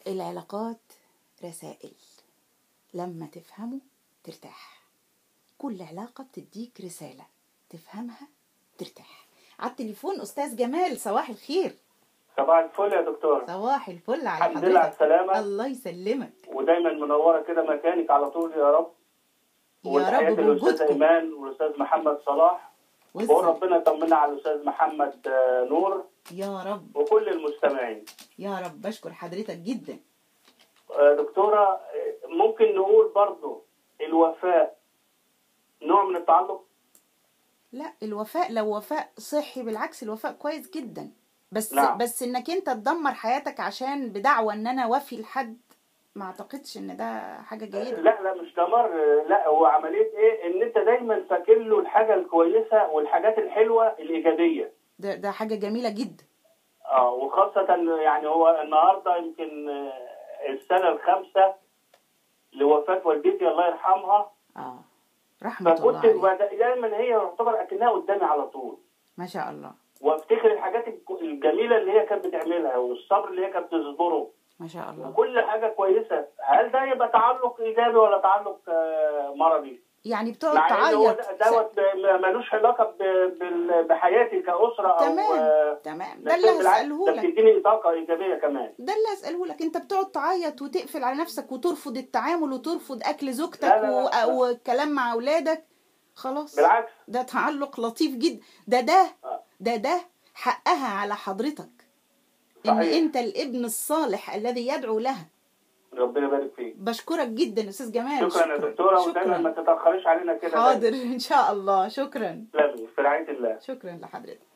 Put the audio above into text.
العلاقات رسائل لما تفهمه ترتاح كل علاقة بتديك رسالة تفهمها ترتاح على التليفون أستاذ جمال صباح الخير صباح الفل يا دكتور صباح الفل على الحمد لله على حضرتك السلامة الله يسلمك ودايما منورة كده مكانك على طول يا رب يا وتحياتي رب للأستاذ بوجودكم إيمان والأستاذ محمد صلاح بقول وسع. ربنا يطمنا على الأستاذ محمد آه، نور يا رب وكل المستمعين يا رب بشكر حضرتك جدا آه، دكتورة آه، ممكن نقول برضو الوفاء نوع من التعلق لا الوفاء لو وفاء صحي بالعكس الوفاء كويس جدا بس نعم. بس انك انت تدمر حياتك عشان بدعوى ان انا وفي لحد ما اعتقدش ان ده حاجه جيده لا لا مش دمار آه، لا هو عملية إيه إن أنت دايما فاكر له الحاجة الكويسة والحاجات الحلوة الإيجابية ده ده حاجه جميله جدا اه وخاصة يعني هو النهاردة يمكن آه، السنة الخامسة لوفاة والدتي الله يرحمها اه رحمه الله فكنت عليك بد- دايما هي يعتبر اكنها قدامي على طول ما شاء الله وافتكر الحاجات الج- الجميلة اللي هي كانت بتعملها والصبر اللي هي كانت تصبره ما شاء الله وكل حاجة كويسة هل ده يبقى تعلق إيجابي ولا تعلق آه، مرضي؟ يعني بتقعد مع إن هو تعيط ده- دوت ب- ملوش علاقة ب- بال- بحياتي كأسرة أو تمام آه، تمام ده اللي نفسيا بالعكس، هسأله ده لك بتديني طاقة إيجابية كمان ده اللي هسأله لك انت بتقعد تعيط وتقفل على نفسك وترفض التعامل وترفض اكل زوجتك لا، لا، لا، و- لا. والكلام مع اولادك خلاص بالعكس ده تعلق لطيف جدا ده ده آه. ده ده حقها على حضرتك ان صحيح. انت الابن الصالح الذي يدعو لها ربنا يبارك فيك بشكرك جدا استاذ جمال شكرا يا دكتورة ودايما ما شكرا تتأخريش علينا كده حاضر ان شاء الله شكرا تسلمي في رعاية الله شكرا لحضرتك